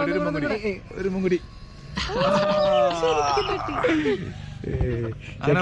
ഒരു മുങ്കുടി ഒരു മുങ്കുടി അങ്ങനെ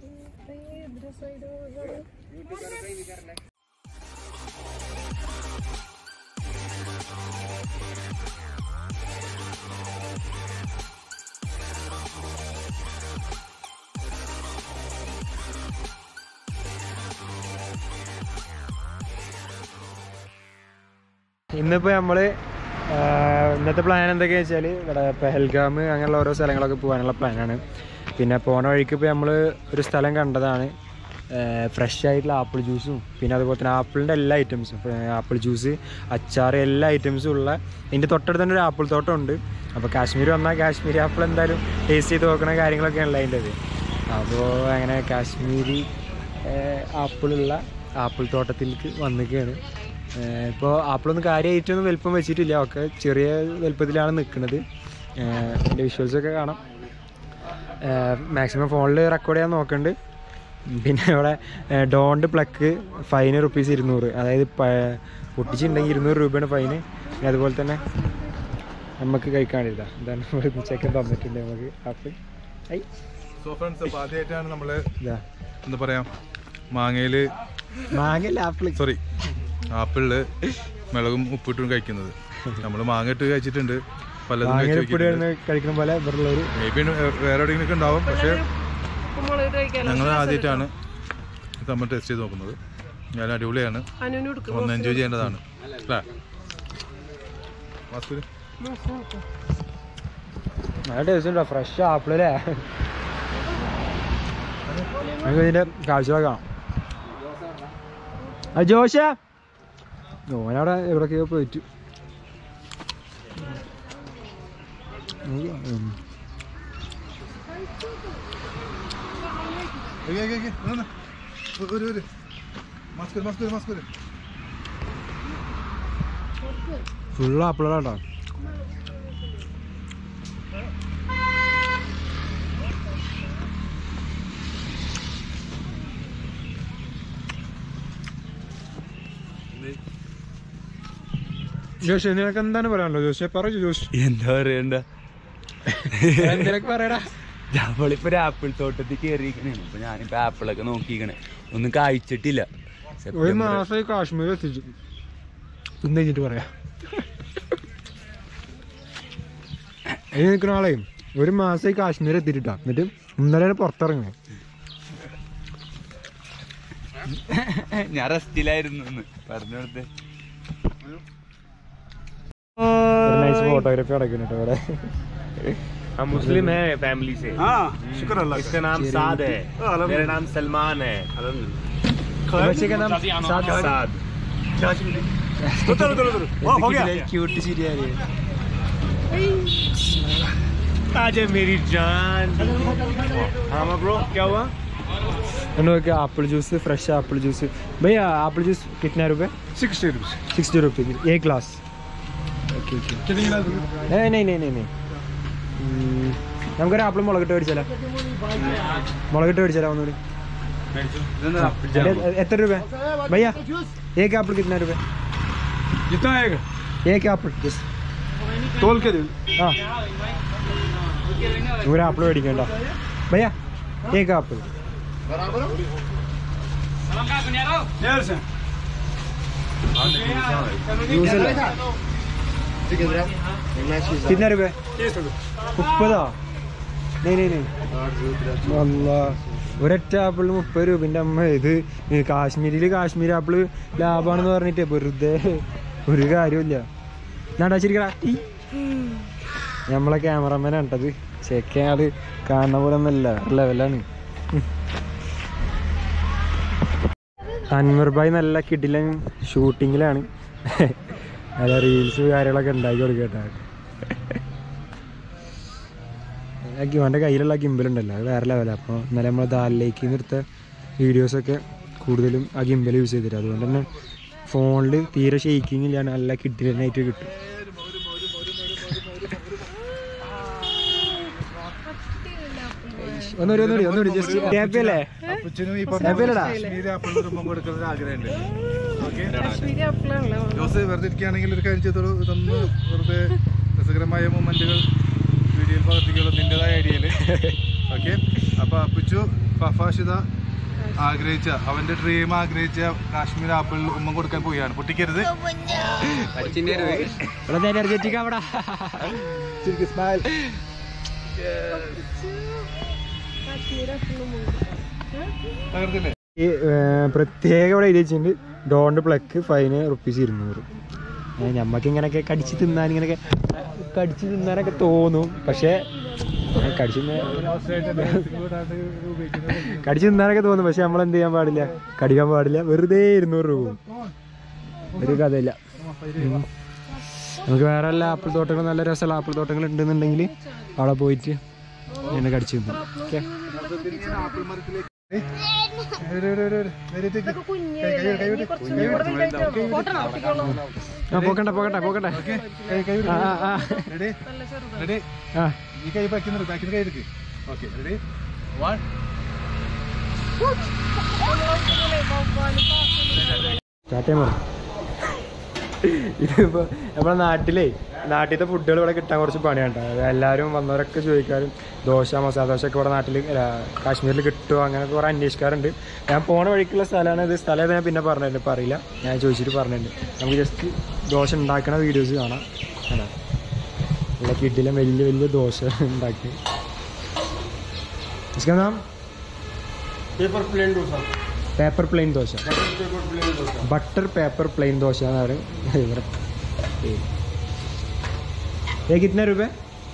ഇന്നിപ്പോ നമ്മള് ആ, ഇന്നത്തെ പ്ലാൻ എന്തൊക്കെയാ വെച്ചാൽ ഇവിടെ പെഹൽഗാം അങ്ങനെയുള്ള ഓരോ സ്ഥലങ്ങളൊക്കെ പോകാനുള്ള പ്ലാനാണ് പിന്നെ പോണ വഴിക്ക് ഇപ്പോൾ നമ്മൾ ഒരു സ്ഥലം കണ്ടതാണ് ഫ്രഷ് ആയിട്ടുള്ള ആപ്പിൾ ജ്യൂസും പിന്നെ അതുപോലെ തന്നെ ആപ്പിളിൻ്റെ എല്ലാ ഐറ്റംസും ആപ്പിൾ ജ്യൂസ് അച്ചാർ എല്ലാ ഐറ്റംസും ഉള്ള ഇതിൻ്റെ തൊട്ടടുത്ത് തന്നെ ഒരു ആപ്പിൾ തോട്ടം ഉണ്ട് അപ്പോൾ കാശ്മീർ വന്നാൽ കാശ്മീരി ആപ്പിൾ എന്തായാലും ടേസ്റ്റ് ചെയ്ത് നോക്കണ കാര്യങ്ങളൊക്കെയാണല്ലോ അതിൻ്റെ അത് അപ്പോൾ അങ്ങനെ കാശ്മീരി ആപ്പിളുള്ള ആപ്പിൾ തോട്ടത്തിലേക്ക് വന്നിക്കുകയാണ് ഇപ്പോൾ ആപ്പിളൊന്നും കാര്യമായിട്ടൊന്നും വലുപ്പം വെച്ചിട്ടില്ല ഒക്കെ ചെറിയ വലുപ്പത്തിലാണ് നിൽക്കുന്നത് എൻ്റെ വിഷ്വൽസൊക്കെ കാണാം മാക്സിമം ഫോണിൽ റെക്കോർഡ് ചെയ്യാൻ നോക്കുന്നുണ്ട് പിന്നെ ഇവിടെ ഡോണ്ട് പ്ലക്ക് ഫൈന് റുപ്പീസ് ഇരുന്നൂറ് അതായത് പ- പൊട്ടിച്ചിട്ടുണ്ടെങ്കിൽ ഇരുന്നൂറ് രൂപയാണ് ഫൈന് പിന്നെ അതുപോലെ തന്നെ നമുക്ക് കഴിക്കാനില്ല എന്താണ് ഇവിടെ ചെക്കൻ തന്നിട്ടുണ്ട് നമുക്ക് ആപ്പിൾ ഐ സോ ഫ്രണ്ട്സ് അപ്പോൾ ആദ്യമായിട്ടാണ് നമ്മള് ഇതാ എന്താ പറയാ മാങ്ങയില് മാങ്ങല്ല ആപ്പിൾ സോറി ആപ്പിളില് മിളകും ഉപ്പിട്ടും കഴിക്കുന്നത് നമ്മൾ മാങ്ങ ഇട്ട് കഴിച്ചിട്ടുണ്ട് പലതും കഴിച്ച് മാങ്ങയിൽപ്പെടി നോക്കിയിട്ടുണ്ട്. കഴിക്കുന്ന പോലെ ഇവിടെ ഒരു മേ ബി വേറെ എവിടെയെങ്കിലും ഉണ്ടാവും പക്ഷേ കുമ്പളകിട്ട് കഴിക്കാലോ ഞങ്ങൾ ആദ്യമായിട്ടാണ് ഇത് നമ്മൾ ടെസ്റ്റ് ചെയ്ത് നോക്കുന്നത് ഞാൻ അടിപൊളിയാണ് അനുവിന് കൊടുക്കും ഒന്ന് എൻജോയ് ചെയ്യേണ്ടതാണ് അല്ലേ വാസ്തു നല്ല ടേസ്റ്റ് ഉണ്ടോ ഫ്രഷ് ആപ്പിൾ അല്ലേ നമുക്ക് ഇതിന്റെ കാഴ്ചകളൊക്കെ കാണാം ആ ജോഷ ഓനവിടെ എവിടൊക്കെയോ പോയിട്ട് ഉം. ഒരു ഒരു മാസ്ക് മാസ്ക് മാസ്ക് ഫുള്ള് ആപ്പിളാട്ടോ ജോഷ് നിനക്ക് എന്താണ് പറയാനുള്ളത് ജോഷെ പറയൂ ജോഷ് എന്താ പറയണ്ട എന്തിനൊക്കെ പറയടാ നമ്മളിപ്പോ ഒരു ആപ്പിൾ തോട്ടത്തിൽ കയറിയിരിക്കണേ അപ്പൊ ഞാനിപ്പോ ആപ്പിളൊക്കെ നോക്കിക്കണേ ഒന്നും കായ്ച്ചിട്ടില്ല ഒരു സെപ്റ്റംബർ മാസമായി കാശ്മീർ എത്തിച്ചു ഇന്ന് കഴിഞ്ഞിട്ട് പറയാം അതിന് നിൽക്കുന്ന ആളെ ഒരു മാസമായി കാശ്മീർ എത്തിയിട്ടാ എന്നിട്ട് ഇന്നലെ പുറത്തിറങ്ങി ഞാൻ റെസ്റ്റിലായിരുന്നു ഇന്ന് പറഞ്ഞു കൊടുത്തേ ഒരു നൈസ് ഫോട്ടോഗ്രാഫി നടക്കുന്നു കേട്ടോ ഇവിടെ हम मुस्लिम हैं फैमिली से हाँ शुक्र अल्लाह इसका नाम साद है मेरा नाम सलमान है बच्चे का नाम साद साद उधर उधर उधर वो हो गया क्यूट सी रही है आजा मेरी जान हाँ ब्रो क्या हुआ उन्होंने apple juice fresh apple juice भैया एप्पल जूस कितना रुपए सिक्सटी रुपीज सिक्सटी रुपये की एक ग्लास ഓക്കെ ഓക്കെ कितनी गिलास ഏ നെയ് നെയ് നെയ് നെയ് ഉം, നമുക്കൊരു ആപ്പിൾ മുളകിട്ട് മേടിച്ചാലോ മുളകിട്ട് മേടിച്ചാലോ ഒന്നുകൂടി अरे, എത്ര രൂപ भैया एक एप्पल कितना रुपए कितना आएगा एक एप्पल बस तोल के दे ആ ഒരു ആപ്പിൾ മേടിക്കണ്ട भैया एक एप्पल यार से ജ്യൂസ് അല്ലേ कितना रुपए तीस रुपये മുപ്പതാ നെയ് നെയ് നെയ് അല്ലാ ഒരൊറ്റ ആപ്പിളിന് മുപ്പത് രൂപൻ്റെ അമ്മ ഇത് ഈ കാശ്മീരിൽ കാശ്മീർ ആപ്പിള് ലാഭമാണെന്ന് പറഞ്ഞിട്ട് വെറുതെ ഒരു കാര്യമില്ല നാടാ ശരിക്കടാ ഈ. നമ്മളെ ക്യാമറമാനാണ് കേട്ടത് ചെക്കൻ ആള് കാണുന്ന പോലെ ഒന്നല്ല ലെവലാണ് അൻവർ ഭായ് നല്ല കിടിലൻ ഷൂട്ടിങ്ങിലാണ് നല്ല റീൽസ് കാര്യങ്ങളൊക്കെ ഉണ്ടാക്കി കൊടുക്കട്ടെ അവൻ്റെ കയ്യിലുള്ള ഗിംബലുണ്ടല്ലോ അത് വേറെ ലെവലാണ് അപ്പോൾ ഇന്നലെ നമ്മൾ ദാലിലേക്ക് നിർത്ത വീഡിയോസൊക്കെ കൂടുതലും ആ ഗിംബൽ യൂസ് ചെയ്തിട്ട് അതുകൊണ്ട് തന്നെ ഫോണിൽ തീരെ ഷെയ്ക്കിങ് ഇല്ലാണ്ട് നല്ല കിട്ടിലായിട്ട് കിട്ടും ഒന്നുകൂടി ഒന്നുകൂടി ഒന്നുകൂടി ജസ്റ്റ് ഹാപ്പി അല്ലേ അപ്പച്ചനും ഈ Happy അല്ലേടാ? കാശ്മീരി ആപ്പിളിന് രൂപം കൊടുക്കുന്ന ഒരു ആഗ്രഹമുണ്ട് ഓക്കെ കാശ്മീരി ആപ്പിളാണല്ലോ ജോസ് വെറുതെ ഇരിക്കുകയാണെങ്കിൽ ഒരു കാര്യം ചെയ്തോളൂ ഇതൊന്ന് വെറുതെ രസകരമായ മൊമെന്റുകൾ വീഡിയോയിൽ പകർത്തിക്കുള്ള നിന്റേതായ ഐഡിയയിൽ ഓക്കെ അപ്പൊ അപ്പിച്ചു ഫഫാഷിത ആഗ്രഹിച്ച അവന്റെ ഡ്രീം ആഗ്രഹിച്ച കാശ്മീർ ആപ്പിൾ ഉമ്മ കൊടുക്കാൻ പോവുകയാണ് പൊട്ടിക്കരുത് ഇവിടെ നേരെ എനർജറ്റിക് അവിടെ തകർത്തില്ലേ ഈ ഏർ, പ്രത്യേക ഇവിടെ എഴുതി വെച്ചിട്ടുണ്ട് ഡോണ്ട് പ്ലക്ക് ഫൈന് റുപ്പീസ് ഇരുന്നൂറ് ഞമ്മക്ക് ഇങ്ങനെയൊക്കെ കടിച്ച് തിന്നാൻ ഇങ്ങനെയൊക്കെ കടിച്ച് തിന്നാനൊക്കെ തോന്നും പക്ഷേ ഏ, കടിച്ച് തിന്നാൻ- കടിച്ച് തിന്നാനൊക്കെ തോന്നും പക്ഷെ നമ്മൾ എന്ത് ചെയ്യാൻ പാടില്ല കടിക്കാൻ പാടില്ല വെറുതെ ഇരുന്നൂറ് രൂപ പോകും. ഒരു കഥയില്ല ഉം. നമുക്ക് വേറെ എല്ലാ ആപ്പിൾ തോട്ടങ്ങളും നല്ല രസമുള്ള ആപ്പിൾ തോട്ടങ്ങൾ ഉണ്ടെന്നുണ്ടെങ്കിൽ അവിടെ പോയിട്ട് ഇങ്ങനെ കടിച്ച് തിന്നും ഓക്കെ ആ പോക്കട്ടെ പോക്കട്ടെ പോക്കട്ടെ ആ ആ, ആ റെഡി റെഡി ആ ഈ കൈ ബാക്കി ബാക്കി കൈ എടുക്ക് ഓക്കെ റെഡി വൺ സ്റ്റാർട്ട് ചെയ്യാൻ പറ ഇതിപ്പോ നമ്മുടെ നാട്ടിലേ നാട്ടിലത്തെ ഫുഡുകൾ ഇവിടെ കിട്ടാൻ കുറച്ച് പണിയാണ് കേട്ടോ എല്ലാവരും വന്നവരൊക്കെ ചോദിക്കാറും ദോശ മസാല ദോശ ഒക്കെ ഇവിടെ നാട്ടിൽ കാശ്മീരിൽ കിട്ടുമോ അങ്ങനെയൊക്കെ കുറേ അന്വേഷിക്കാറുണ്ട് ഞാൻ പോണ വഴിക്കുള്ള സ്ഥലമാണ് ഇത് സ്ഥലം ഏതാ ഞാൻ പിന്നെ പറഞ്ഞിട്ടുണ്ട് ഇപ്പം അറിയില്ല ഞാൻ ചോദിച്ചിട്ട് പറഞ്ഞിട്ടുണ്ട് നമുക്ക് ജസ്റ്റ് ദോശ ഉണ്ടാക്കണ വീഡിയോസ് കാണാം കാണാം ഇവിടെ കിട്ടില്ല വലിയ വലിയ ദോശ ഉണ്ടാക്കി इसका नाम paper plain dosa paper plain dosa paper plain dosa butter paper plain dosa എന്നാണ് ഇവരുടെ പേര് ये कितने रुपए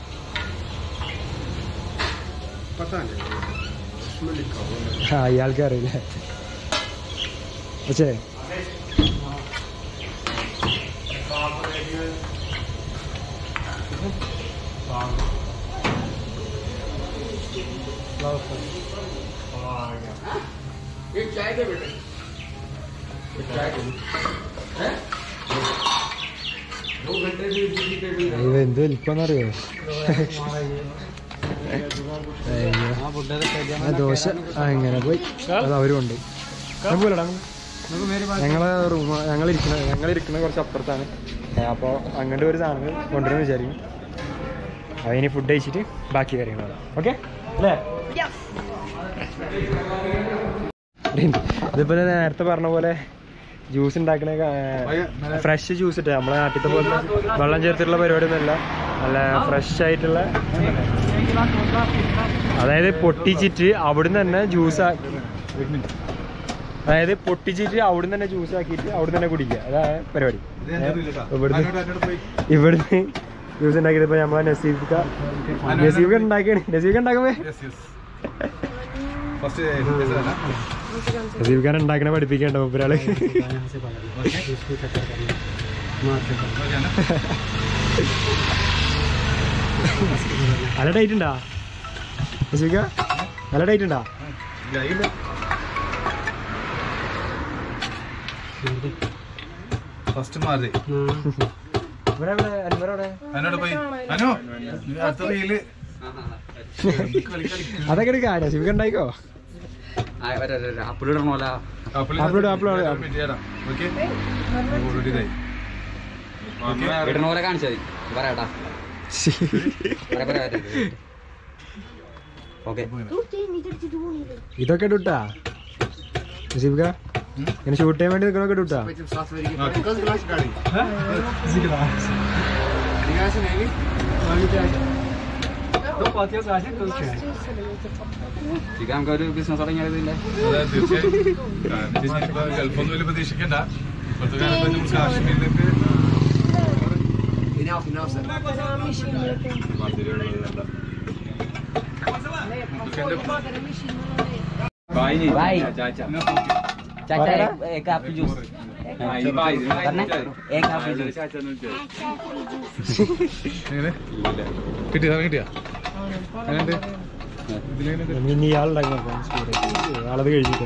पता नहीं उसमें लिखा हुआ है ആ ഇയാൾക്ക് അറിയില്ല പക്ഷേ ഇത് എന്ത് വലിപ്പന്നറിയോ ആ ദോശ ആ ഇങ്ങനെ പോയി അത് അവരും ഉണ്ട് പോലടാ ഞങ്ങളെ റൂം ഞങ്ങൾ ഇരിക്കണ ഞങ്ങൾ ഇരിക്കണ കുറച്ച് അപ്പുറത്താണ് അപ്പോൾ അങ്ങോട്ട് ഒരു സാധനങ്ങൾ കൊണ്ടുവരുമെന്ന് വിചാരിക്കും അതിന് ഫുഡ് കഴിച്ചിട്ട് ബാക്കി കാര്യങ്ങൾ ഓക്കെ അല്ലേ ഇതിപ്പോ ഞാൻ നേരത്തെ പറഞ്ഞ പോലെ ജ്യൂസ് ഉണ്ടാക്കണ ഫ്രഷ് ജ്യൂസ് ഇട്ട് നമ്മളെ നാട്ടിലത്തെ പോലെ വെള്ളം ചേർത്തിട്ടുള്ള പരിപാടിയൊന്നുമല്ല നല്ല ഫ്രഷ് ആയിട്ടുള്ള അതായത് പൊട്ടിച്ചിട്ട് അവിടുന്ന് തന്നെ ജ്യൂസ് അതായത് പൊട്ടിച്ചിട്ട് അവിടുന്ന് തന്നെ ജ്യൂസ് ആക്കിയിട്ട് അവിടുന്ന് തന്നെ കുടിക്കുക അതാണ് പരിപാടി ഇവിടുന്ന് ഇവിടുന്ന് ജ്യൂസ് ഉണ്ടാക്കിയത് ഇപ്പൊ നമ്മളെ നസീബിക്ക നസീബിക്ക ഉണ്ടാക്കിയാണ് നസീബിക്ക ഉണ്ടാക്കുമ്പോ ഫസ്റ്റ് നസീബിക്കാൻ ഉണ്ടാക്കണ പഠിപ്പിക്കണ്ട ഒരാള് നല്ല ടൈറ്റ് ഉണ്ടാ നസീബിക്ക നല്ല ടൈറ്റ് ഉണ്ടാ ഫസ്റ്റ് മാറി ഇവിടെ ഇവിടെ അൻവർ അവിടെ അതിനോട് പോയി അനു അടുത്ത റീല് അതൊക്കെ എടുക്കാ നസീബിക്ക ഉണ്ടായിക്കോ അപ്പിളിടണോല Upload, upload, upload. Okay already ഇതായി ഇടണ പോലെ കാണിച്ചാൽ മതി പറയാട്ടാ ഓക്കെ ഇതൊക്കെ ഇട്ടാ നസീബിക്ക ഇങ്ങനെ ഷൂട്ട് ചെയ്യാൻ വേണ്ടി നിൽക്കണൊക്കെ ഇട്ടാ ഇത് നമുക്ക് ഒരു ബിസിനസ് തുടങ്ങിയതില്ലേ അതെ, തീർച്ചയായും. കാരണം ഇത് ഇനിയിപ്പോ ഗൾഫൊന്നും വലിയ പ്രതീക്ഷിക്കണ്ട ഇപ്പോഴത്തെ കാലത്ത് നമ്മൾ കാശ്മീരിലേക്ക് भाई चाचा एक एक आपकी जूस करना एक आपकी जूस എങ്ങനെ കിട്ടിയ സാധനം കിട്ടിയാ എങ്ങനെയുണ്ട് ഇതിലെങ്ങനെ ഇനി ഇയാളുണ്ടാക്കി നോക്കാം സ്പീഡ് ആളത് കഴിച്ചിട്ട്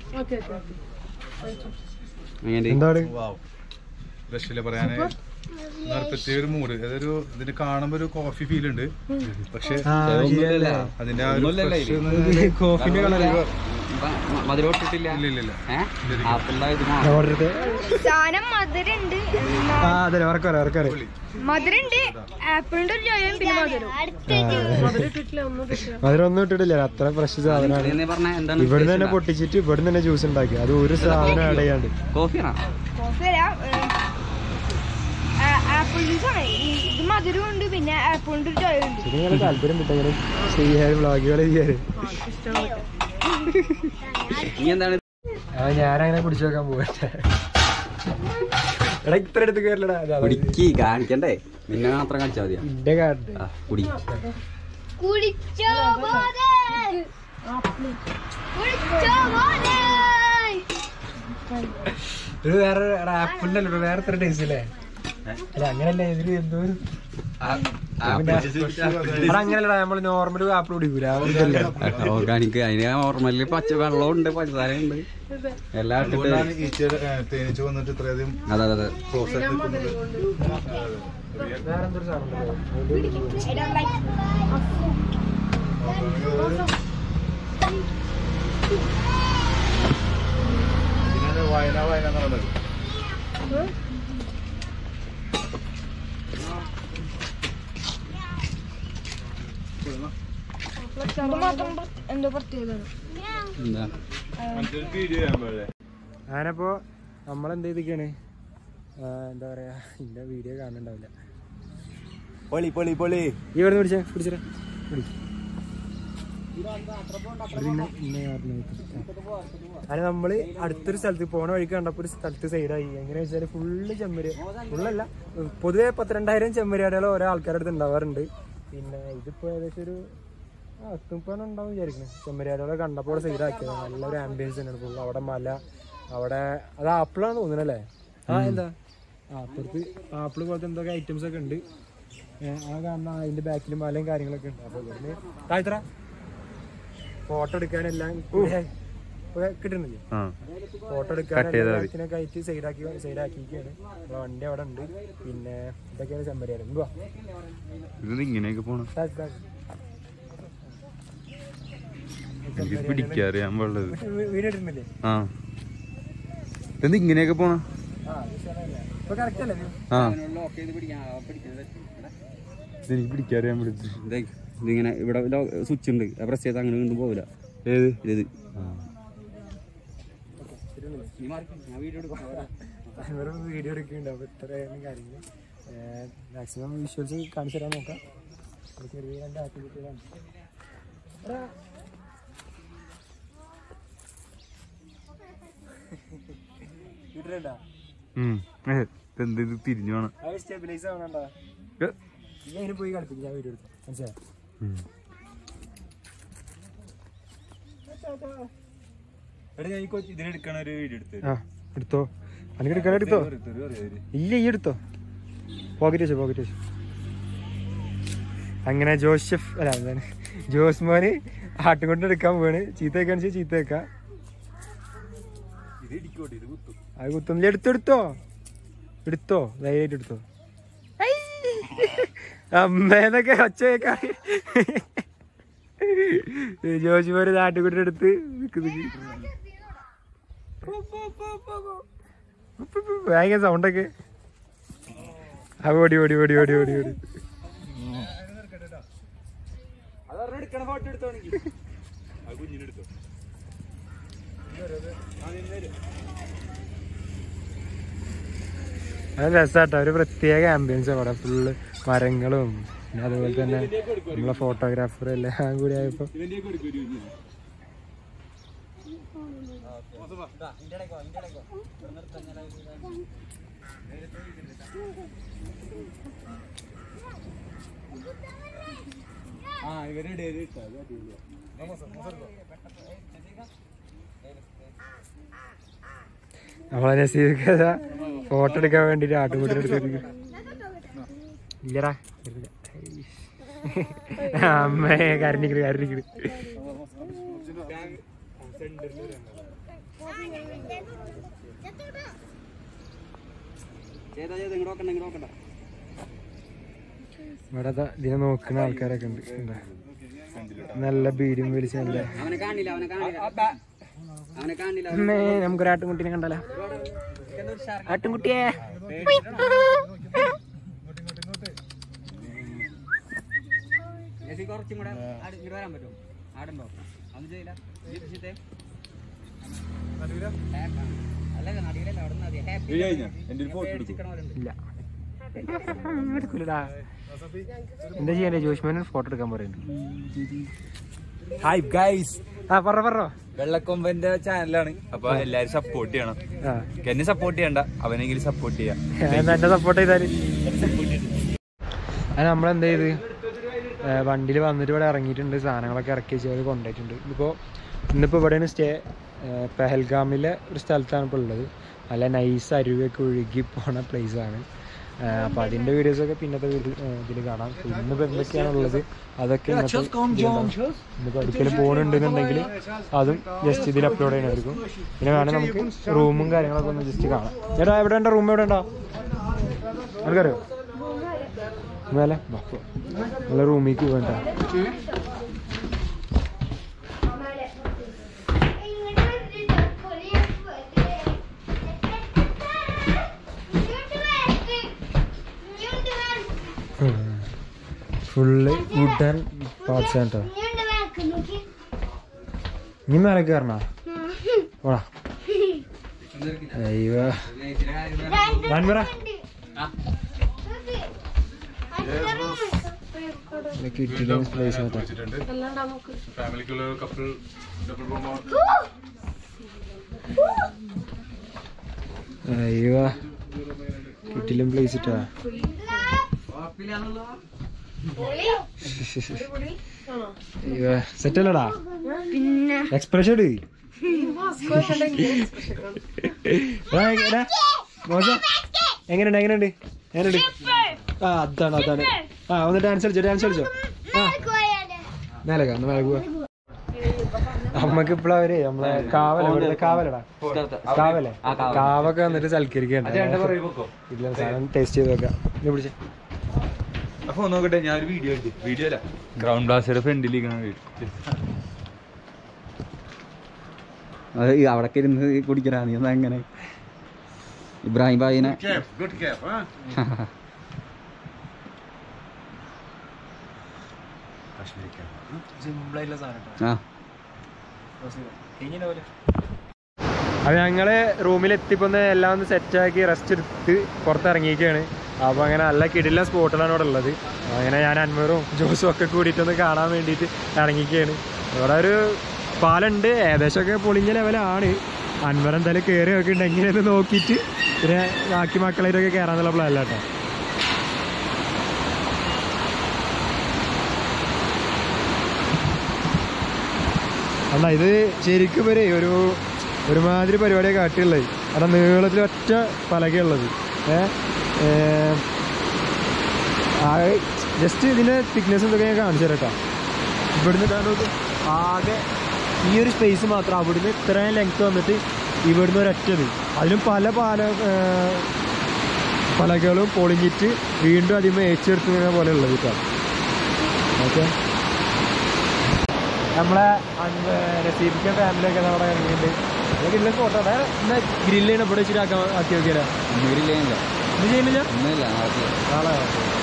എന്താണ് വാവ് രക്ഷയില്ല പറയാന് എന്നാൽ പ്രത്യേക ഒരു മൂഡ് അതൊരു ഇതിന് കാണുമ്പോ ഒരു കോഫി ഫീൽ ഉണ്ട് പക്ഷെ അതിന്റെ ആ ഒരു fresh എന്ന് പറഞ്ഞാല് കോഫിന്റെ കളർ മധുരോട്ടിട്ടില്ല ഇല്ല ഇല്ല ഇല്ല ആപ്പിളിന്റെ ഇത് ഓർഡർ ചെയ്ത് സാധനം മധുരണ്ട് എന്നാ ആ അതെ ഉറക്കറ ഉറക്കറ മധുരണ്ട് ആപ്പിളിന്റെ ഒരു ചോയം പിന്നെ മധുരം മധുരിട്ടിട്ടില്ല ഒന്നും ഇട്ടിട്ടില്ല മധുരം ഒന്നും ഇട്ടിട്ടില്ല അത്ര ഫ്രഷ് സാധനമാണ് പറഞ്ഞ എന്താണ് ഇവിടുന്ന് തന്നെ പൊട്ടിച്ചിട്ട് ഇവിടുന്ന് തന്നെ ജ്യൂസ് ഉണ്ടാക്കി അത് ഒരു സാധനം ആഡ് ചെയ്യാണ്ട് കോഫിയാണോ കോഫി ആപ്പിൾ ജ്യൂസ് ആണ് ഈ ഇത് മധുരം ഉണ്ട് പിന്നെ ആപ്പിളിന്റെ ഒരു ചോയം ഉണ്ട് ശരി നിങ്ങളെ താല്പര്യം വിട്ടെങ്കിലും ചെയ്യാൻ വ്ളോഗുകൾ ചെയ്യാൻ നീ എന്താണ് ആ ഞാനങ്ങനെ കുടിച്ചു നോക്കാൻ പോകട്ടെ എടാ ഇത്ര അടുത്ത് കയറില്ലടാ അതാ കുടിക്ക് കാണിക്കണ്ടേ നിന്നെ മാത്രം കാണിച്ചാൽ മതിയാ ഇന്റെ കാർഡ് ആ, കുടി കുടിച്ചോ പോലെ കുടിച്ചോ പോലെ ഒരു വേറെ ആപ്പിളിന്റെ അല്ല വേറെ എത്ര ടേസ്റ്റ് അല്ലേ അല്ല അങ്ങനല്ല ഇതില് എന്തോ എടാ അങ്ങനല്ലടാ നമ്മള് നോർമൽ ആപ്പിൾ കുടിക്കൂല അതല്ല ഓർഗാനിക് അതിന് നോർമലി പച്ച വെള്ളം ഉണ്ട് പഞ്ചസാര ഉണ്ട് എല്ലാം ഇട്ടിട്ട് അതുകൊണ്ടാണ് ഈച്ച തേനീച്ച വന്നിട്ട് ഇത്രയധികം അതെ അതെ അതെ ക്ലോസ് ആയിട്ട് നിൽക്കുന്നത് വേറെ എന്തൊരു സാധനം ഇതിനാണ് വായന വായന എന്നുള്ളത് ഇത് മാത്രം പ്ര- എന്തോ പ്രത്യേകത എന്താ ഞാനപ്പോ നമ്മളെന്ത് ചെയ്തിക്കാണ് എന്താ പറയാ ഇന്റെ വീഡിയോ കാണുന്നുണ്ടാവില്ല പൊളി പൊളി പൊളി ഈ ഇവിടെ പിടിച്ചേ പിടിച്ചേ പിടി അത് നമ്മള് അടുത്തൊരു സ്ഥലത്ത് പോണ വഴിക്ക് കണ്ടപ്പോ ഒരു സ്ഥലത്ത് സൈഡായി എങ്ങനെ വെച്ചാല് ഫുള്ള് ചെമ്മരി ഫുള്ളല്ല പൊതുവെ പത്തിരണ്ടായിരം ചെമ്മരിയാടുകൾ ഓരോ ആൾക്കാരുടെ അടുത്ത് ഉണ്ടാവാറുണ്ട് പിന്നെ ഇതിപ്പോ ഏകദേശം ഒരു ആ എത്തുമ്പോഴാണ് ഉണ്ടാവും വിചാരിക്കുന്നത് ചെമ്മരിയാടുകളെ കണ്ടപ്പോൾ സൈഡാക്കിയത് നല്ലൊരു ആംബിയൻസ് തന്നെയാണ് ഫുള്ള് അവിടെ മല അവിടെ അത് ആപ്പിളാണ് തോന്നുന്നല്ലേ ആ എന്താ ആ അപ്പുറത്ത് ആപ്പിൾ പോലത്തെ എന്തൊക്കെ ഐറ്റംസ് ഒക്കെ ഉണ്ട് ഏ, ആ കാണുന്ന അതിന്റെ ബാക്കിൽ മലയും കാര്യങ്ങളൊക്കെ ഉണ്ട് അപ്പൊ ഇവിടുന്ന് താഴ്ത്തറ ഫോട്ടോ എടുക്കാനെല്ലാം കിട്ടുന്നില്ലേ ഫോട്ടോ എടുക്കാനൊക്കെ ആയിട്ട് സൈഡാക്കി സൈഡാക്കിയിരിക്കുകയാണ് നമ്മളെ വണ്ടി അവിടെ ഉണ്ട് പിന്നെ ഇതൊക്കെയാണ് ചെമ്പരിയാട് എന്തുവാ ഇത് ഇങ്ങനെയൊക്കെ പോണം താഴത്ത് താഴത്ത്. എനിക്ക് പിടിക്കാറിയാൻ പാടുള്ളത് വീ- വീഡിയോ ഇടുന്നില്ലേ ആ ഇത് ഇങ്ങനെയൊക്കെ പോണ ആ അത് ഉഷാറല്ലേ? ഇപ്പൊ കറക്റ്റ് അല്ലേ view? ആ എനിക്ക് പിടിക്കാറിയാൻ പറ്റും ഇതിങ്ങനെ ഇവിടെ സ്വിച്ച് ഉണ്ട് പ്രസ് ചെയ്ത് അങ്ങനെ കൊണ്ടു പോവില്ല ഏത് ഇത് വെറും വീഡിയോ എടുക്കുന്നുണ്ട് അപ്പൊ ഇത്രയാണ് കാര്യങ്ങൾ മാക്സിമം വിഷ്വൽസ് കാണിച്ചു തരാൻ നോക്കാം ഒരു ചെറിയ രണ്ട് ആക്ടിവിറ്റികളാണ് എടാ. കിട്ടുന്നുണ്ടോ? എന്ത് ഇത് തിരിഞ്ഞു വേണം അത് സ്റ്റെബിലൈസ് ആവണണ്ടാ നീ അതിന് പോയി കളിപ്പിക്കും ഞാൻ വീഡിയോ എടുത്തു മനസ്സിലായോ എടാ ഞാൻ ഈ കൊച്ചി ഇതിനെടുക്കണ ഒരു വീഡിയോ എടുത്ത് ആ എടുത്തോ എനിക്ക് എടുക്കാൻ എടുത്തോ ഇല്ല ഈ എടുത്തോ പോക്കറ്റ് വെച്ചോ പോക്കറ്റ് വെച്ചോ അങ്ങനെ ജോസഫ് അല്ല എന്താണ് ജോസ് മോന് ആട്ടും കൊണ്ട് എടുക്കാൻ പോവാണ് ചീത്ത വെക്കാന്ന് വെച്ചാൽ ചീത്ത വെക്കാം ഇത് ഇടിക്കോട്ടെ ഇത് കുത്തും അത് കുത്തൊന്നില്ല എടുത്തെടുത്തോ എടുത്തോ ധൈര്യമായിട്ട് എടുത്തോ അമ്മേന്നൊക്കെ ഒച്ച കേൾക്കാൻ ജോസ് മോന് ആട്ടുകുട്ടി എടുത്ത് നിക്ക് നിക്ക്. ഭയങ്കര സൗണ്ടൊക്കെ ആ ഓടി ഓടി ഓടി ഓടി ഓടി ഓടി ആ കുഞ്ഞിനെടുത്തോ അത് രസമാട്ടോ ഒരു പ്രത്യേക ആംബിയൻസ് അവിടെ ഫുള്ള് മരങ്ങളും പിന്നെ അതുപോലെ തന്നെ നമ്മളെ ഫോട്ടോഗ്രാഫർ എല്ലാം കൂടി ആയപ്പോ ആ ഇവരുടെ ഇട്ടാ നമ്മളെ നസീബ് ഫോട്ടോ എടുക്കാൻ വേണ്ടിട്ട് ആട്ടുകൂട്ടി എടുത്തിരിക്കും ഇല്ലടാ ഇല്ല. അമ്മേ കരഞ്ഞിക്കണ് കരഞ്ഞിക്കണ് ചെയ്താ ചെയ്ത് ഇങ്ങോട്ട് നോക്കണ്ട ഇങ്ങോട്ട് നോക്കണ്ട ഇവിടെ ദാ ഇതിനെ നോക്കുന്ന ആൾക്കാരൊക്കെ ഉണ്ട് കണ്ടോ? നല്ല ബീഡിയും വലിച്ച് നല്ല അവനെ കാണില്ല അവനെ കാണില്ല അവനെ കാണില്ല അമ്മേ, നമുക്കൊരു ആട്ടുംകുട്ടീനെ കണ്ടല്ലോ ആട്ടുംകുട്ടിയെ ചേച്ചി കുറച്ചും കൂടെ ആട് ഇങ്ങട് വരാൻ പറ്റുമോ ആടുണ്ടോ അതൊന്നും ചെയ്യില്ല ഈ വിഷയത്തെ അല്ല നടിയിലല്ല അവിടെ നിന്ന് ഹാപ്പി ചിക്കൻ പോലെ ഉണ്ട് ഇല്ല എടുക്കൂലടാ എന്താ ചെയ്യണ്ടേ ജോഷ്മാൻ ഫോട്ടോ എടുക്കാൻ പറയുന്നുണ്ട് ഹായ് ഗൈസ് ആ പറ പറ വെള്ളക്കൊമ്പന്റെ ചാനലാണ് അപ്പൊ എല്ലാരും സപ്പോർട്ട് ചെയ്യണം ആ എന്നെ സപ്പോർട്ട് ചെയ്യണ്ട അവനെങ്കിലും സപ്പോർട്ട് ചെയ്യാം എന്നാ എന്നെ സപ്പോർട്ട് ചെയ്താല് അത് നമ്മളെന്ത് ചെയ്ത് വണ്ടിയിൽ വന്നിട്ട് ഇവിടെ ഇറങ്ങിയിട്ടുണ്ട് സാധനങ്ങളൊക്കെ ഇറക്കി വെച്ച് അവർ കൊണ്ടുപോയിട്ടുണ്ട് ഇപ്പോൾ ഇന്നിപ്പോൾ ഇവിടെയാണ് സ്റ്റേ പെഹൽഗാമിലെ ഒരു സ്ഥലത്താണ് ഇപ്പോൾ ഉള്ളത് നല്ല നൈസ് അരുവിയൊക്കെ ഒഴുകി പോണ പ്ലേസാണ് അപ്പോൾ അതിൻ്റെ വീഡിയോസൊക്കെ പിന്നത്തെ ഇതിൽ കാണാം ഇന്നിപ്പോൾ എന്തൊക്കെയാണ് ഉള്ളത് അതൊക്കെ ഇന്നത്തെ ഇതിലുണ്ടാവും. ഇന്നിപ്പോൾ ഒരിക്കലും പോകണുണ്ടെന്നുണ്ടെങ്കിൽ അതും ജസ്റ്റ് ഇതിൽ അപ്ലോഡ് ചെയ്യണമായിരിക്കും പിന്നെ വേണമെങ്കിൽ നമുക്ക് റൂമും കാര്യങ്ങളൊക്കെ ഒന്ന് ജസ്റ്റ് കാണാം ചേട്ടാ എവിടെ ഉണ്ടോ റൂം എവിടെ ഉണ്ടോ നിനക്കറിയോ മേലെ വാ, പോ. നല്ല റൂമിലേക്ക് വേണ്ട ഫുള്ള് വുഡ് ആൻഡ് പാർട്സ് കേട്ടോ ഇനി മേലെ കയറണ ഓടാ അയ്യോ വാൻമറ കിട്ടിയ പ്ലേസ് കേട്ടോ വെച്ചിട്ടുണ്ട് അല്ലാണ്ട് നമുക്ക് ഫാമിലിക്കുള്ള കപ്പിൾ ഡബിൾ റൂം അയ്യോ കിട്ടിലും പ്ലേസ് ഇട്ടാ അയ്യോ സെറ്റ് അല്ലടാ പിന്നെ എക്സ്പ്രഷൻ ഇട് എങ്ങനെയുണ്ട് എങ്ങനെയുണ്ട് എങ്ങനെയുണ്ട് ആ അതാണ് അതാണ് ആ ഒന്ന് ഡാൻസ് കളിച്ചോ ഡാൻസ് കളിച്ചോ ആ മേലെ ഒന്ന് മേലെ പോവാ നമ്മക്ക് ഇപ്പഴാ അവര് നമ്മളെ കാവല ഇവിടുത്തെ കാവലടാ കാവലെ കാവൊക്കെ വന്നിട്ട് സൽക്കരിക്കണ്ട ഇല്ല സാധനം ടേസ്റ്റ് ചെയ്ത് നോക്കാം ഇത് പിടിച്ചേ അപ്പൊ നോക്കട്ടെ ഞാൻ ഒരു വീഡിയോ വീഡിയോ അല്ല ഗ്രൗണ്ട് ബ്ലാസ്റ്ററുടെ ഫ്രണ്ടിൽ അത് ഈ അവിടൊക്കെ ഇരുന്ന് കുടിക്കലാ നീ എന്നാ എങ്ങനെ ഇബ്രാഹിം ഭായിനെ ഗുഡ് ക്യാപ്പ് സിമ്പിളായിട്ടുള്ള സാധനം ആ അപ്പൊ ഞങ്ങള് റൂമിൽ എത്തിപ്പൊന്ന് എല്ലാം ഒന്ന് സെറ്റാക്കി റെസ്റ്റ് എടുത്ത് പുറത്തിറങ്ങിയിരിക്കുകയാണ് അപ്പൊ അങ്ങനെ നല്ല കിടില സ്പോട്ടിലാണ് ഇവിടെ ഉള്ളത് അങ്ങനെ ഞാൻ അൻവറും ജോസും ഒക്കെ കൂടിയിട്ടൊന്ന് കാണാൻ വേണ്ടിയിട്ട് ഇറങ്ങിക്കുകയാണ് ഇവിടെ ഒരു പാലുണ്ട് ഏകദേശമൊക്കെ പൊളിഞ്ഞ ലെവലാണ് അൻവർ എന്തായാലും കയറി ഒക്കെ ഉണ്ട് എങ്ങനെയെന്ന് നോക്കിയിട്ട് പിന്നെ ബാക്കി മക്കളായിട്ടൊക്കെ കയറാന്നുള്ള പ്ലാൻ കേട്ടോ അല്ല ഇത് ശരിക്കും വരെ ഒരു ഒരുമാതിരി പരിപാടിയൊക്കെ കാട്ടിയുള്ളത് കാരണം നീളത്തിൽ ഒറ്റ പലകയുള്ളത് ഏ ജസ്റ്റ് ഇതിൻ്റെ തിക്നെസ് എന്തൊക്കെ ഞാൻ കാണിച്ചു തരാം കേട്ടോ ഇവിടുന്ന് ഇതാണ്ട് ആകെ ഈ ഒരു സ്പേസ് മാത്രം അവിടുന്ന് ഇത്രയും ലെങ്ത് വന്നിട്ട് ഇവിടുന്ന് ഒരൊറ്റത് അതിലും പല പാല ഏ, പലകകളും പൊളിഞ്ഞിട്ട് വീണ്ടും അതിന്മേൽ ഏച്ചെടുത്തുന്ന പോലെ ഉള്ളത് കേട്ടോ ഓക്കെ നമ്മളെ റസീബിക്ക ഫാമിലിയൊക്കെ നമ്മുടെ ഇറങ്ങിയിട്ടുണ്ട് അതൊക്കെ ഇല്ല ഫോട്ടോ എന്നാ ഗ്രില്ല് ചെയ്യണം ഇവിടെ വെച്ചിട്ട് ആക്കാൻ ആക്കി നോക്കിയാലോ ഒന്നുമില്ല ഇത് ചെയ്യുന്നില്ല ഒന്നുമില്ല നാളെ നാളെ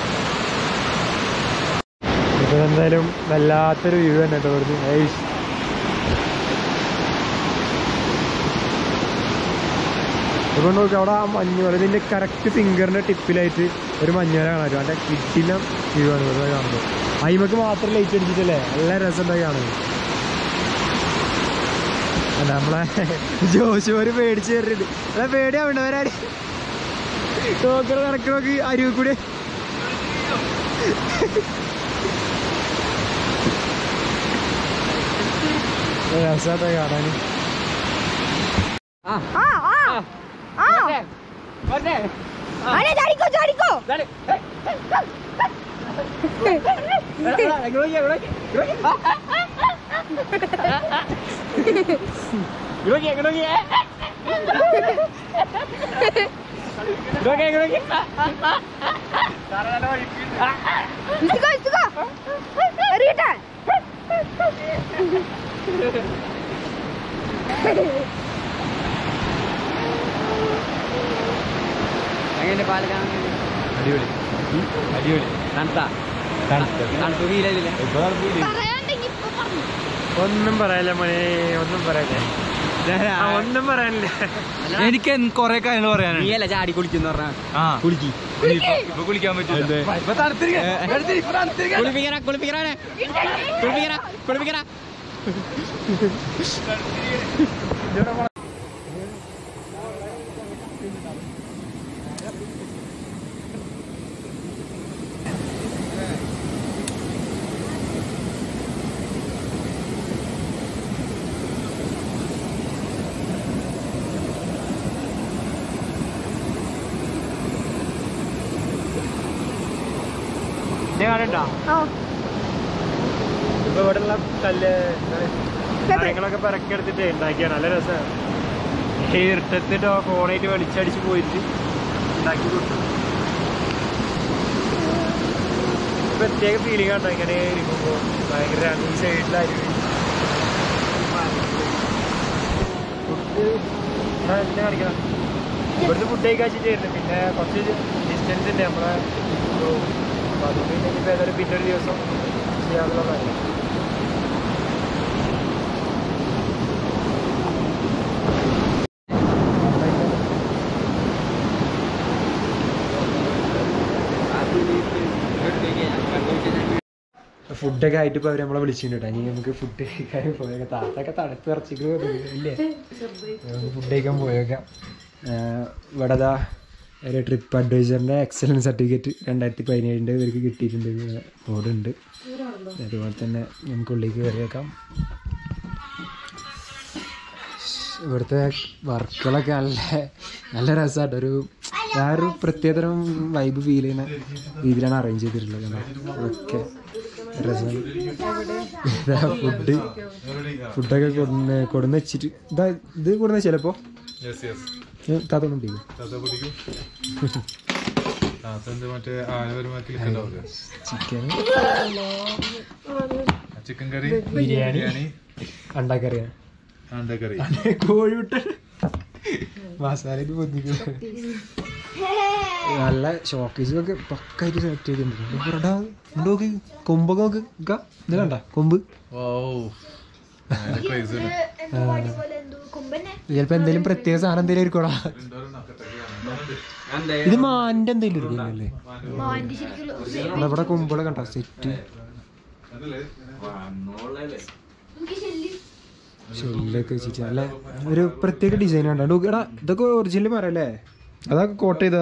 ഇപ്പൊ എന്തായാലും വല്ലാത്തൊരു വ്യൂ തന്നെ കേട്ടോ ഇവിടുന്ന് ഏയ്ഷ്. ഇപ്പൊ നോക്കി അവിടെ ആ മഞ്ഞുമല ഇതിന്റെ കറക്റ്റ് ഫിംഗറിന്റെ ടിപ്പിലായിട്ട് ഒരു മഞ്ഞുമല കാണാൻ പറ്റും അതിന്റെ കിട്ടില്ല വ്യൂ ആണ് ഇവിടെ കാണുന്നത് അയിമക്ക് മാത്രം ലൈറ്റ് അടിച്ചിട്ടല്ലേ നല്ല രസമുണ്ടായി കാണുന്നത് അല്ല നമ്മളെ ജോഷുമാര് പേടിച്ച് കയറിയിട്ട് അല്ല പേടിയാവണ്ടവരാടി നോക്കണ കണക്ക് നോക്കി അരുവി കൂടി രസാട്ടോ കാണാന് അരെ ചാടിക്കോ ചാടിക്കോ ഇങ്ങോട്ട് എങ്ങനെ പാലക്കാട് അടിപൊളി അടിപൊളി തണുത്ത തണുത്ത് തണുപ്പ് ഫീലല്ലേ ഇപ്പൊ തണുപ്പില്ലേ പറയാണ്ടെങ്കി ഇപ്പൊ പറഞ്ഞു ഒന്നും പറയാനില്ല മോനെ ഒന്നും പറയാനില്ല ആ, ഒന്നും പറയാനില്ല എനിക്ക് കൊറേ കാര്യങ്ങൾ പറയാനുണ്ട് നീയല്ല ചാടി കുളിക്കുന്ന പറഞ്ഞ ആ കുളിക്കി ഇപ്പൊ കുളിക്കാൻ പറ്റില്ല കുളിപ്പിക്കറ കുളിപ്പിക്കറാണ് കുളിപ്പിക്കറ കുളിപ്പിക്കറ ഞാൻ കാണണ്ട ആ ഇപ്പൊ ഇവിടെ ഉള്ള കല്ല് കാര്യങ്ങളൊക്കെ പിറക്കിയെടുത്തിട്ട് ഉണ്ടാക്കിയാണ് നല്ല രസമാണ് ഈ ഇരുട്ടത്തിട്ട് ഫോണായിട്ട് വെളിച്ചടിച്ച് പോയിട്ട് ഉണ്ടാക്കി കൊടുത്തു പ്രത്യേക ഫീലിംഗ് ആട്ടോ ഇങ്ങനെ ഇരിക്കുമ്പോൾ ഭയങ്കര ഈ സൈഡിലായിരിക്കും ഫുഡ് എന്നെ കാണിക്കണം ഇവിടുത്തെ ഫുഡ് കഴിക്കാച്ചിട്ടായിരുന്നു പിന്നെ കുറച്ച് ഡിസ്റ്റൻസ് ഉണ്ട് നമ്മളെ room. അപ്പൊ അതുകൊണ്ട് പിന്നെ ഇനിയിപ്പോ ഏതായാലും പിന്നെ ഒരു ദിവസം ചെയ്യാനുള്ളതാണ് ഫുഡൊക്കെ ആയിട്ട് ഇപ്പോൾ അവർ നമ്മളെ വിളിച്ചിട്ടുണ്ട് കേട്ടോ ഇനി നമുക്ക് ഫുഡ് കഴിക്കാൻ പോയേക്കാം താത്തൊക്കെ തണുത്ത് ഇറച്ചിക്ക് ഇല്ലേ നമുക്ക് ഫുഡ് കഴിക്കാൻ പോയേക്കാം ആഹ് ഇവിടെ ദാ ഒരു ട്രിപ്പ് അഡ്വൈസറിൻ്റെ എക്സലൻസ് സർട്ടിഫിക്കറ്റ് രണ്ടായിരത്തി പതിനേഴിൻ്റെ ഇവർക്ക് കിട്ടിയിട്ടുണ്ട് ബോർഡ് ഉണ്ട് അതുപോലെ തന്നെ നമുക്ക് ഉള്ളിലേക്ക് കയറിയേക്കാം ഇവിടുത്തെ വർക്കുകളൊക്കെ നല്ല നല്ല രസമായിട്ട് ഒരു വേറൊരു പ്രത്യേകതരം വൈബ് ഫീൽ ചെയ്യുന്ന രീതിയിലാണ് അറേഞ്ച് ചെയ്തിട്ടുള്ളത് കണ്ടോ? ഒക്കെ രസമാണ് ഇതാ ഫുഡ് ഫുഡൊക്കെ കൊടുന്ന് കൊടുന്ന് വെച്ചിട്ട് ഇതാ ഇത് കൊടുന്ന ചിലപ്പോൾ യെസ് യെസ് താത്തോണ്ട് ചെയ്യും താത്ത പിടിക്കും താത്തന്റെ മറ്റേ ആനപരമാക്കി ഉണ്ടാവില്ല chicken chicken curry biryani. Biryani അണ്ടാക്കറിയാം അണ്ടക്കറി കോഴിമുട്ട മസാല നല്ല ഷോക്കേസൊക്കെ പക്കായിട്ട് സെറ്റ് ചെയ്തിട്ടുണ്ട് നോക്ക് കൊമ്പൊക്കെ നോക്ക് ഇക്ക, ഇത് കണ്ട കൊമ്പ് ഓ ക്രൈസ് പോലെ എന്തോ കൊമ്പന്നെ ചിലപ്പോ എന്തെങ്കിലും പ്രത്യേക സാധനം എന്തെങ്കിലും ഇരിക്കോടാ ഇത് മാന്റെ എന്തെങ്കിലും ഇരിക്കുമല്ലേ മാന്റെ ശരിക്കും ഇവിടെ ഇവിടെ കൊമ്പുകളെ കണ്ട സെറ്റ് ഷെല്ലൊക്കെ വെച്ചിട്ട് നല്ല ഒരു പ്രത്യേക ഡിസൈൻ കണ്ടോ എടാ ഇതൊക്കെ ഒറിജിനൽ പറയല്ലേ അതൊക്കെ കോട്ട് ചെയ്തതാ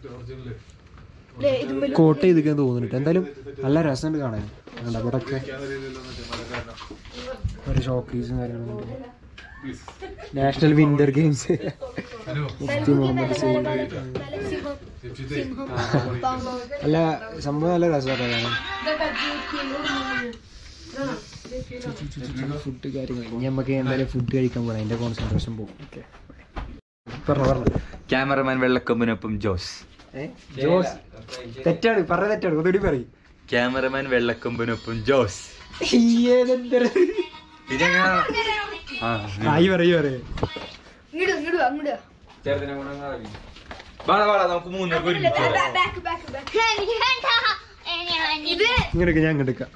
കോട്ട് ചെയ്തിരിക്കാൻ തോന്നുന്നുണ്ട് എന്തായാലും നല്ല രസമുണ്ട് കാണാൻ കണ്ട ഇവിടെ ഒക്കെ ഒരു ഷോക്കേസും കാര്യങ്ങളും national winter games Mufti Muhammad സൈൻ അല്ല സംഭവം നല്ല രസമാണ് കാണാൻ ഫുഡ് കാര്യങ്ങൾ ഇനി നമുക്ക് എന്തായാലും ഫുഡ് കഴിക്കാൻ പോകണം അതിന്റെ കോൺസെൻട്രേഷൻ പോകും ഓക്കെ പറഞ്ഞു പറഞ്ഞു ക്യാമറമാൻ വെള്ളക്കൊമ്പിനൊപ്പം ജോസ് ജോസ് തെറ്റാണ് പറഞ്ഞ തെറ്റാണ് ഒന്നുകൂടി പറയും ക്യാമറമാൻ വെള്ളക്കൊമ്പിനൊപ്പം ജോസ് ആയി പറയൂ പറയൂ ഇങ്ങോട്ട് ഇങ്ങോട്ട് അങ്ങോട്ട് വാടാ വാടാ നമുക്ക് മൂന്നേർക്ക് ഒരുമിച്ച് വരാം. ബാക്ക് ബാക്ക് ബാക്ക് എനിക്ക് വേണ്ട ഇത് ഇങ്ങനെയൊക്കെ ഞാൻ കണ്ടെടുക്കാം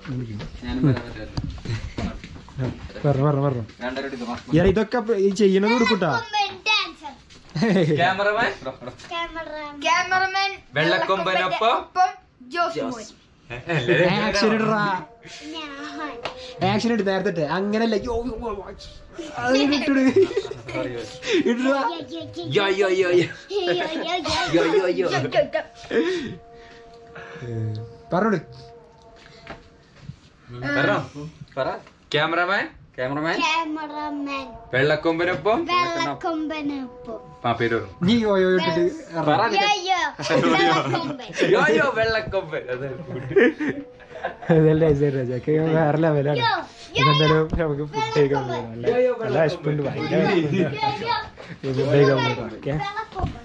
പറഞ്ഞു പറഞ്ഞു പറഞ്ഞു ഇയാൾ ഇതൊക്കെ അപ്പൊ ഈ ചെയ്യണത് കൊടുക്കൂട്ടാ ക്യാമറമാൻ ക്യാമറമാൻ വെള്ളക്കൊമ്പനൊപ്പം ജോസ് മോൻ ആക്ഷൻ ഇടറാ ആക്ഷൻ എടുത്ത് നേരത്തെ ഇട്ടെ. അങ്ങനല്ല യോ, യോ, യോ, അതിങ്ങനെ ഇട്ടിട്. ഇടറാ. യോ യോ യോ യോ യോ യോ യോ പറഞ്ഞോട് പറഞ്ഞോ പറ ക്യാമറമാൻ ക്യാമറമാൻ ക്യാമറമാൻ വെള്ളക്കൊമ്പനൊപ്പം വെള്ളക്കൊമ്പനൊപ്പം ആ പേര് പറ. നീ യോ യോ ഇട്ടിട്ട് ഇറങ്ങ്. യോ വെള്ളക്കൊമ്പൻ യോ യോ വെള്ളക്കൊമ്പൻ അതെ അതല്ല ഐസർ രാജ ഒക്കെ വേറെ ലെവലാണ് ഇതെന്തായാലും നമുക്ക് ഫുഡ് കഴിക്കാൻ പോകാം നല്ല നല്ല വിശപ്പുണ്ട് ഭയങ്കര വിശപ്പുണ്ട്. ഫുഡ് കഴിക്കാൻ പോകാം ഓക്കെ വെള്ളക്കൊമ്പൻ